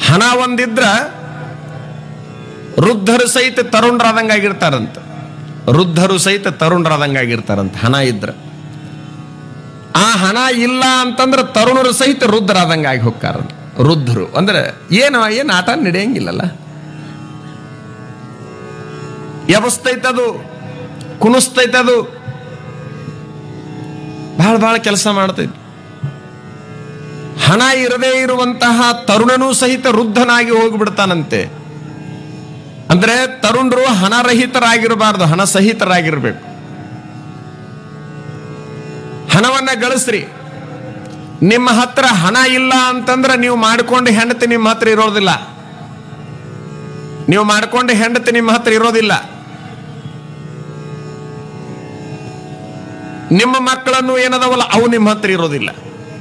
ಹಣ ಒಂದಿದ್ರ ವೃದ್ಧರು ಸಹಿತ ತರುಣರಾದಂಗಾಗಿರ್ತಾರಂತ ವೃದ್ಧರು ಸಹಿತ ತರುಣರಾದಂಗಾಗಿರ್ತಾರಂತ ಹಣ ಇದ್ರ ಆ ಹಣ ಇಲ್ಲ ಅಂತಂದ್ರೆ ತರುಣರು ಸಹಿತ ವೃದ್ಧರಾದಂಗಾಗಿ ಹೋಗ್ತಾರ ವೃದ್ಧರು ಅಂದ್ರೆ ಏನು ಏನು ಆಟ ನಡೆಯಂಗಿಲ್ಲಲ್ಲ ಎಬಸ್ತೈತದು ಕುಣಿಸ್ತೈತದು ಬಹಳ ಬಹಳ ಕೆಲಸ ಮಾಡ್ತೈತಿ ಹಣ ಇರದೇ ಇರುವಂತಹ ತರುಣನೂ ಸಹಿತ ವೃದ್ಧನಾಗಿ ಹೋಗ್ಬಿಡ್ತಾನಂತೆ ಅಂದ್ರೆ ತರುಣರು ಹಣರಹಿತರಾಗಿರಬಾರ್ದು ಹಣ ಸಹಿತರಾಗಿರ್ಬೇಕು ಹಣವನ್ನ ಗಳಿಸ್ರಿ ನಿಮ್ಮ ಹತ್ರ ಹಣ ಇಲ್ಲ ಅಂತಂದ್ರೆ ನೀವು ಮಾಡಿಕೊಂಡು ಹೆಂಡತಿ ನಿಮ್ಮ ಹತ್ರ ಇರೋದಿಲ್ಲ ನೀವು ಮಾಡಿಕೊಂಡು ಹೆಂಡತಿ ನಿಮ್ಮ ಹತ್ರ ಇರೋದಿಲ್ಲ ನಿಮ್ಮ ಮಕ್ಕಳನ್ನು ಏನದವಲ್ಲ ಅವು ನಿಮ್ಮ ಹತ್ರ ಇರೋದಿಲ್ಲ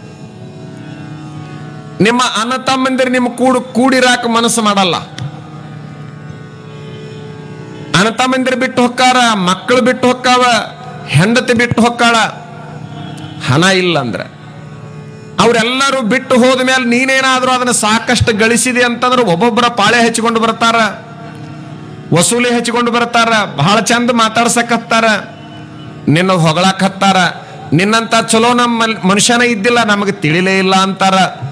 ನಿಮ್ಮ ಅಣ್ಣ ತಮ್ಮಂದಿರು ನಿಮ್ಮ ಕೂಡು ಕೂಡಿರಾಕ ಮನಸ್ಸು ಮಾಡಲ್ಲ ಅಣ್ಣ ತಮ್ಮಂದಿರು ಬಿಟ್ಟು ಹೊಕ್ಕಾರ ಮಕ್ಕಳು ಬಿಟ್ಟು ಹೊಕ್ಕಾವ ಹೆಂಡತಿ ಬಿಟ್ಟು ಹೊಕ್ಕಾಳ ಹಣ ಇಲ್ಲ ಅಂದ್ರೆ ಅವರೆಲ್ಲರೂ ಬಿಟ್ಟು ಹೋದ ಮೇಲೆ ನೀನೇನಾದ್ರೂ ಅದನ್ನ ಸಾಕಷ್ಟು ಗಳಿಸಿದೆ ಅಂತಂದ್ರೆ ಒಬ್ಬೊಬ್ಬರ ಪಾಳೆ ಹಚ್ಕೊಂಡು ಬರ್ತಾರ ವಸೂಲಿ ಹಚ್ಕೊಂಡು ಬರ್ತಾರ ಬಹಳ ಚಂದ ಮಾತಾಡ್ಸಕತ್ತಾರ ನಿನ್ನ ಹೊಗಳಕ್ ಹತ್ತಾರ ನಿನ್ನಂತ ಚಲೋ ನಮ್ಮ ಮನುಷ್ಯನ ಇದ್ದಿಲ್ಲ ನಮಗೆ ತಿಳಿಲೇ ಇಲ್ಲ ಅಂತಾರ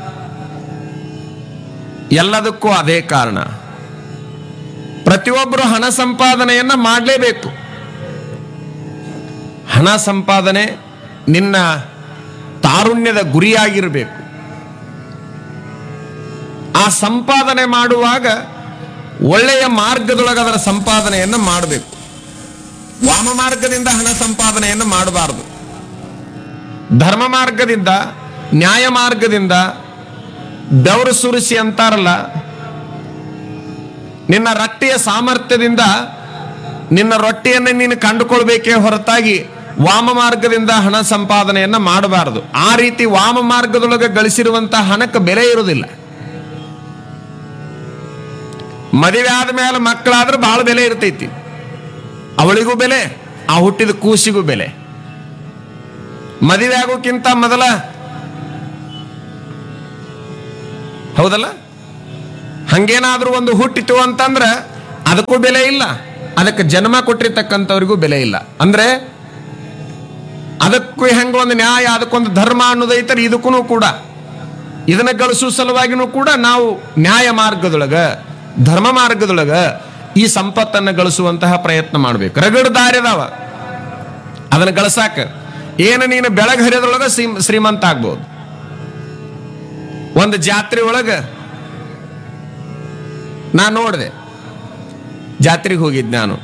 ಎಲ್ಲದಕ್ಕೂ ಅದೇ ಕಾರಣ ಪ್ರತಿಯೊಬ್ಬರು ಹಣ ಸಂಪಾದನೆಯನ್ನ ಮಾಡಲೇಬೇಕು ಹಣ ಸಂಪಾದನೆ ನಿನ್ನ ತಾರುಣ್ಯದ ಗುರಿಯಾಗಿರಬೇಕು ಆ ಸಂಪಾದನೆ ಮಾಡುವಾಗ ಒಳ್ಳೆಯ ಮಾರ್ಗದೊಳಗೆ ಅದರ ಸಂಪಾದನೆಯನ್ನು ಮಾಡಬೇಕು ವಾಮ ಮಾರ್ಗದಿಂದ ಹಣ ಸಂಪಾದನೆಯನ್ನು ಮಾಡಬಾರದು ಧರ್ಮ ಮಾರ್ಗದಿಂದ ನ್ಯಾಯ ಮಾರ್ಗದಿಂದ ಬೆವರು ಸುರಿಸಿ ಅಂತಾರಲ್ಲ ನಿನ್ನ ರೊಟ್ಟಿಯ ಸಾಮರ್ಥ್ಯದಿಂದ ನಿನ್ನ ರೊಟ್ಟಿಯನ್ನು ನೀನು ಕಂಡುಕೊಳ್ಬೇಕೇ ಹೊರತಾಗಿ ವಾಮ ಮಾರ್ಗದಿಂದ ಹಣ ಸಂಪಾದನೆಯನ್ನ ಮಾಡಬಾರದು ಆ ರೀತಿ ವಾಮ ಮಾರ್ಗದೊಳಗೆ ಗಳಿಸಿರುವಂತಹ ಹಣಕ್ಕೆ ಬೆಲೆ ಇರುವುದಿಲ್ಲ ಮದುವೆ ಆದ ಮೇಲೆ ಮಕ್ಕಳಾದ್ರೆ ಬಹಳ ಬೆಲೆ ಇರ್ತೈತಿ ಅವಳಿಗೂ ಬೆಲೆ ಆ ಹುಟ್ಟಿದ ಕೂಸಿಗೂ ಬೆಲೆ ಮದುವೆ ಆಗೋಕ್ಕಿಂತ ಮೊದಲ ಹೌದಲ್ಲ ಹಂಗೇನಾದ್ರೂ ಒಂದು ಹುಟ್ಟಿತು ಅಂತಂದ್ರೆ ಅದಕ್ಕೂ ಬೆಲೆ ಇಲ್ಲ ಅದಕ್ಕೆ ಜನ್ಮ ಕೊಟ್ಟಿರ್ತಕ್ಕಂಥವ್ರಿಗೂ ಬೆಲೆ ಇಲ್ಲ ಅಂದ್ರೆ ಅದಕ್ಕೂ ಹೆಂಗ ಒಂದು ನ್ಯಾಯ ಅದಕ್ಕೊಂದು ಧರ್ಮ ಅನ್ನೋದೈತರಿ ಇದಕ್ಕೂ ಕೂಡ ಇದನ್ನ ಗಳಿಸುವ ಸಲುವಾಗಿನೂ ಕೂಡ ನಾವು ನ್ಯಾಯ ಮಾರ್ಗದೊಳಗ ಧರ್ಮ ಮಾರ್ಗದೊಳಗ ಈ ಸಂಪತ್ತನ್ನು ಗಳಿಸುವಂತಹ ಪ್ರಯತ್ನ ಮಾಡ್ಬೇಕು ರಗಡ್ ದಾರಿ ಅದಾವ ಅದನ್ನ ಗಳಸಾಕ ಏನು ನೀನು ಬೆಳಗ್ಗೆ ಹರಿಯೋದ್ರೊಳಗ ಶ್ರೀ- ಶ್ರೀಮಂತ ಆಗ್ಬೋದು ಒಂದು ಜಾತ್ರೆ ಒಳಗ ನಾ ನೋಡಿದೆ ಜಾತ್ರೆಗೆ ಹೋಗಿದ್ದೆ ನಾನು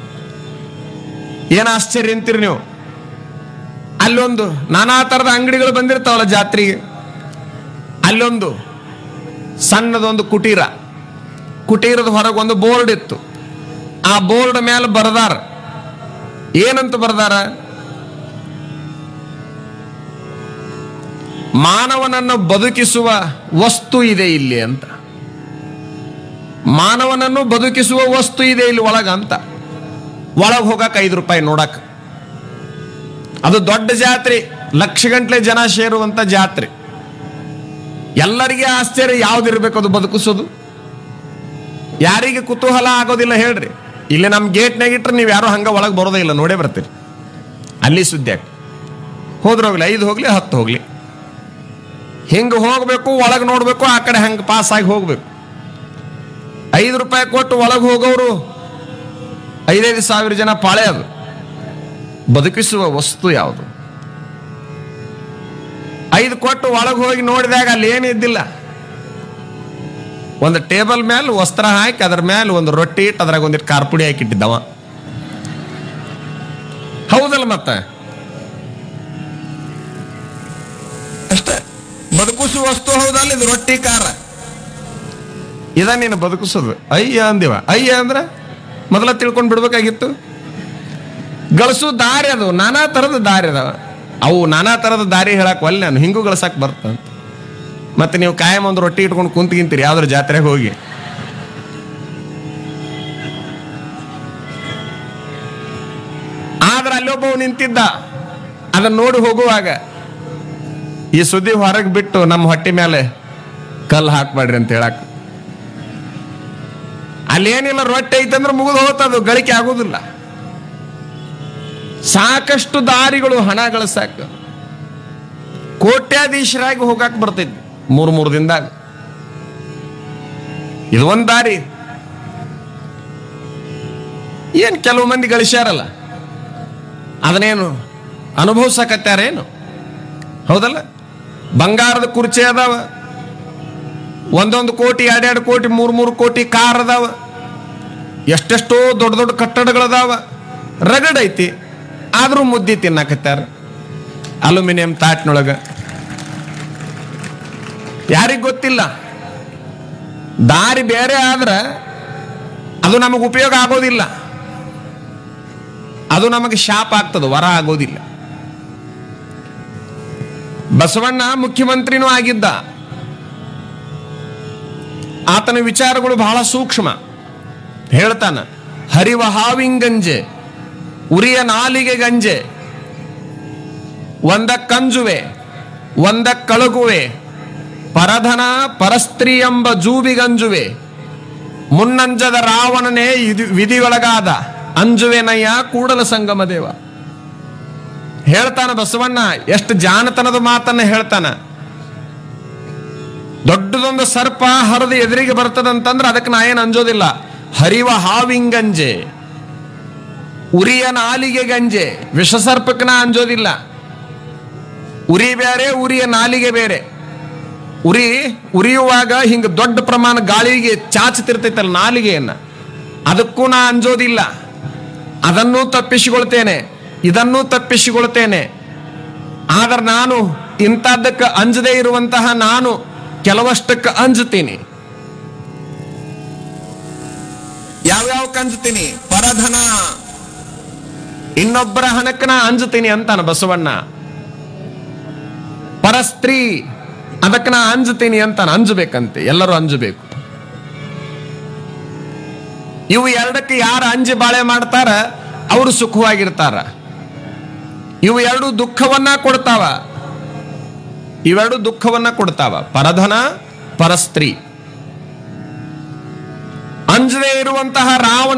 ಏನು ಆಶ್ಚರ್ಯ ಅಂತೀರಿ ನೀವು ಅಲ್ಲೊಂದು ನಾನಾ ಥರದ ಅಂಗಡಿಗಳು ಬಂದಿರ್ತಾವಲ್ಲ ಜಾತ್ರೆಗೆ ಅಲ್ಲೊಂದು ಸಣ್ಣದೊಂದು ಕುಟೀರ ಕುಟೀರದ ಹೊರಗೆ ಒಂದು ಬೋರ್ಡ್ ಇತ್ತು ಆ ಬೋರ್ಡ್ ಮೇಲೆ ಬರದಾರ ಏನಂತ ಬರದಾರ ಮಾನವನನ್ನು ಬದುಕಿಸುವ ವಸ್ತು ಇದೆ ಇಲ್ಲಿ ಅಂತ ಮಾನವನನ್ನು ಬದುಕಿಸುವ ವಸ್ತು ಇದೆ ಇಲ್ಲಿ ಒಳಗ ಅಂತ ಒಳಗೆ ಹೋಗಕ್ಕೆ ಐದು ರೂಪಾಯಿ ನೋಡಕ್ ಅದು ದೊಡ್ಡ ಜಾತ್ರೆ ಲಕ್ಷ ಗಂಟ್ಲೆ ಜನ ಸೇರುವಂತ ಜಾತ್ರೆ ಎಲ್ಲರಿಗೆ ಆಶ್ಚರ್ಯ ಯಾವ್ದಿರ್ಬೇಕು ಅದು ಬದುಕಿಸೋದು ಯಾರಿಗೆ ಕುತೂಹಲ ಆಗೋದಿಲ್ಲ ಹೇಳ್ರಿ ಇಲ್ಲಿ ನಮ್ಮ ಗೇಟ್ನಾಗ ಇಟ್ರೆ ನೀವು ಯಾರು ಹಂಗ ಒಳಗೆ ಬರೋದೇ ಇಲ್ಲ ನೋಡೇ ಬರ್ತೀರಿ ಅಲ್ಲಿ ಸುದ್ದಿ ಆಗ್ ಹೋದ್ರೆ ಹೋಗ್ಲಿ ಐದು ಹೋಗ್ಲಿ ಹತ್ತು ಹೋಗ್ಲಿ ಹಿಂಗೆ ಹೋಗ್ಬೇಕು ಒಳಗೆ ನೋಡ್ಬೇಕು ಆ ಕಡೆ ಹಂಗೆ ಪಾಸ್ ಆಗಿ ಹೋಗ್ಬೇಕು ಐದು ರೂಪಾಯಿ ಕೊಟ್ಟು ಒಳಗೆ ಹೋಗೋರು ಐದೈದು ಸಾವಿರ ಜನ ಪಾಳೆ ಅದು ಬದುಕಿಸುವ ವಸ್ತು ಯಾವುದು ಐದು ಕೊಟ್ಟು ಒಳಗೆ ಹೋಗಿ ನೋಡಿದಾಗ ಅಲ್ಲಿ ಏನು ಇದ್ದಿಲ್ಲ ಒಂದು ಟೇಬಲ್ ಮೇಲೆ ವಸ್ತ್ರ ಹಾಕಿ ಅದ್ರ ಮೇಲೆ ಒಂದು ರೊಟ್ಟಿ ಇಟ್ಟು ಅದ್ರಾಗ ಒಂದಿಟ್ಟು ಕಾರ್ಪುಡಿ ಹಾಕಿ ಇಟ್ಟಿದ್ದವ ಹೌದಲ್ಲ ಮತ್ತೆ ಅಷ್ಟೇ ಬದುಕಿಸುವ ವಸ್ತು ಹೌದಲ್ಲ ಇದು ರೊಟ್ಟಿ ಕಾರ ಇದ ನೀನು ಬದುಕಿಸೋದು ಅಯ್ಯ ಅಂದಿವ ಅಯ್ಯ ಅಂದ್ರೆ ಮೊದಲ ತಿಳ್ಕೊಂಡು ಬಿಡ್ಬೇಕಾಗಿತ್ತು ಗಳಿಸೋ ದಾರಿ ಅದು ನಾನಾ ಥರದ ದಾರಿ ಅದಾವ ಅವು ನಾನಾ ಥರದ ದಾರಿ ಹೇಳಕ್ ಒಲ್ಲೆ ನಾನು ಹಿಂಗೂ ಗಳಸಕ್ ಬರ್ತಂತ ಮತ್ತೆ ನೀವು ಕಾಯಂ ಒಂದು ರೊಟ್ಟಿ ಇಟ್ಕೊಂಡು ಕುಂತ್ಗಿಂತೀರಿ ಯಾವ್ದ್ರ ಜಾತ್ರೆಗೆ ಹೋಗಿ ಆದ್ರೆ ಅಲ್ಲೊಬ್ಬವ್ ನಿಂತಿದ್ದ ಅದನ್ನ ನೋಡಿ ಹೋಗುವಾಗ ಈ ಸುದ್ದಿ ಹೊರಗೆ ಬಿಟ್ಟು ನಮ್ಮ ಹೊಟ್ಟೆ ಮೇಲೆ ಕಲ್ಲು ಹಾಕ್ಬೇಡ್ರಿ ಅಂತ ಹೇಳಕ್ ಅಲ್ಲೇನಿಲ್ಲ ರೊಟ್ಟಿ ಐತಂದ್ರೆ ಮುಗಿದು ಹೋಗ್ತದು ಗಳಿಕೆ ಆಗೋದಿಲ್ಲ ಸಾಕಷ್ಟು ದಾರಿಗಳು ಹಣ ಗಳಿಸಾಕ ಕೋಟ್ಯಾಧೀಶರಾಗಿ ಹೋಗಾಕ್ ಬರ್ತೈತಿ ಮೂರು ಮೂರು ದಿನದಾಗ ಇದು ಒಂದ್ ದಾರಿ ಏನ್ ಕೆಲವು ಮಂದಿ ಗಳಿಸ್ಯಾರಲ್ಲ ಅದನ್ನೇನು ಅನುಭವಿಸಕತ್ಯಾರೇನು ಹೌದಲ್ಲ ಬಂಗಾರದ ಕುರ್ಚಿ ಅದಾವ ಒಂದೊಂದು ಕೋಟಿ ಎರಡೆರಡು ಕೋಟಿ ಮೂರು ಮೂರು ಕೋಟಿ ಕಾರ್ ಅದಾವ ಎಷ್ಟೆಷ್ಟೋ ದೊಡ್ಡ ದೊಡ್ಡ ಕಟ್ಟಡಗಳದಾವ ರಗಡ್ ಐತಿ ಆದ್ರೂ ಮುದ್ದಿ ತಿನ್ನಕತ್ತಾರ ಅಲ್ಯೂಮಿನಿಯಂ ತಾಟ್ನೊಳಗ ಯಾರಿಗ್ ಗೊತ್ತಿಲ್ಲ ದಾರಿ ಬೇರೆ ಆದ್ರ ಅದು ನಮಗೆ ಉಪಯೋಗ ಆಗೋದಿಲ್ಲ ಅದು ನಮಗೆ ಶಾಪ ಆಗ್ತದೆ ವರ ಆಗೋದಿಲ್ಲ ಬಸವಣ್ಣ ಮುಖ್ಯಮಂತ್ರಿನೂ ಆಗಿದ್ದ ಆತನ ವಿಚಾರಗಳು ಬಹಳ ಸೂಕ್ಷ್ಮ ಹೇಳ್ತಾನ ಹರಿವ ಹಾವಿಂಗಂಜೆ ಉರಿಯ ನಾಲಿಗೆ ಗಂಜೆ ಒಂದ ಕಂಜುವೆ ಒಂದ ಕಳಗುವೆ ಪರಧನ ಪರಸ್ತ್ರೀ ಎಂಬ ಜೂಬಿಗಂಜುವೆ ಮುನ್ನಂಜದ ರಾವಣನೇ ಇದು- ವಿಧಿಯೊಳಗಾದ ಅಂಜುವೆನಯ್ಯ ಕೂಡಲ ಸಂಗಮ ದೇವ ಹೇಳ್ತಾನ ಬಸವಣ್ಣ ಎಷ್ಟು ಜಾನತನದ ಮಾತನ್ನ ಹೇಳ್ತಾನ ದೊಡ್ಡದೊಂದು ಸರ್ಪ ಹರಿದು ಎದುರಿಗೆ ಬರ್ತದಂತಂದ್ರೆ ಅದಕ್ಕೆ ನಾ ಏನು ಅಂಜೋದಿಲ್ಲ ಹರಿವ ಹಾವಿಂಗಂಜೆ ಉರಿಯ ನಾಲಿಗೆ ಗಂಜೆ ವಿಷಸರ್ಪಕ್ಕೆ ನಾ ಅಂಜೋದಿಲ್ಲ ಉರಿ ಬೇರೆ ಉರಿಯ ನಾಲಿಗೆ ಬೇರೆ ಉರಿ ಉರಿಯುವಾಗ ಹಿಂಗ ದೊಡ್ಡ ಪ್ರಮಾಣ ಗಾಳಿಗೆ ಚಾಚುತ್ತಿರ್ತೈತಲ್ಲ ನಾಲಿಗೆಯನ್ನ ಅದಕ್ಕೂ ನಾ ಅಂಜೋದಿಲ್ಲ ಅದನ್ನೂ ತಪ್ಪಿಸಿಕೊಳ್ತೇನೆ ಇದನ್ನೂ ತಪ್ಪಿಸಿಕೊಳ್ತೇನೆ ಆದ್ರೆ ನಾನು ಇಂಥದ್ದಕ್ಕೆ ಅಂಜದೇ ಇರುವಂತಹ ನಾನು ಕೆಲವಷ್ಟಕ್ಕೆ ಅಂಜುತ್ತೀನಿ ಯಾವ್ಯಾವ ಅಂಜುತ್ತೀನಿ ಪರಧನ ಇನ್ನೊಬ್ಬರ ಹಣಕ್ಕೆ ನಾ ಅಂಜುತ್ತೀನಿ ಅಂತಾನ ಬಸವಣ್ಣ ಪರಸ್ತ್ರೀ ಅದಕ್ಕೆ ನಾ ಅಂಜುತ್ತೀನಿ ಅಂತಾನ ಅಂಜಬೇಕಂತೆ ಎಲ್ಲರೂ ಅಂಜಬೇಕು ಇವು ಎರಡಕ್ಕೆ ಯಾರು ಅಂಜಿ ಬಾಳೆ ಮಾಡ್ತಾರ ಅವರು ಸುಖವಾಗಿರ್ತಾರ ಇವು ಎರಡು ದುಃಖವನ್ನ ಕೊಡ್ತಾವ ಇವೆರಡು ದುಃಖವನ್ನ ಕೊಡ್ತಾವ ಪರಧನ ಪರಸ್ತ್ರೀ ಅಂಜದೇ ಇರುವಂತಹ ರಾವಣ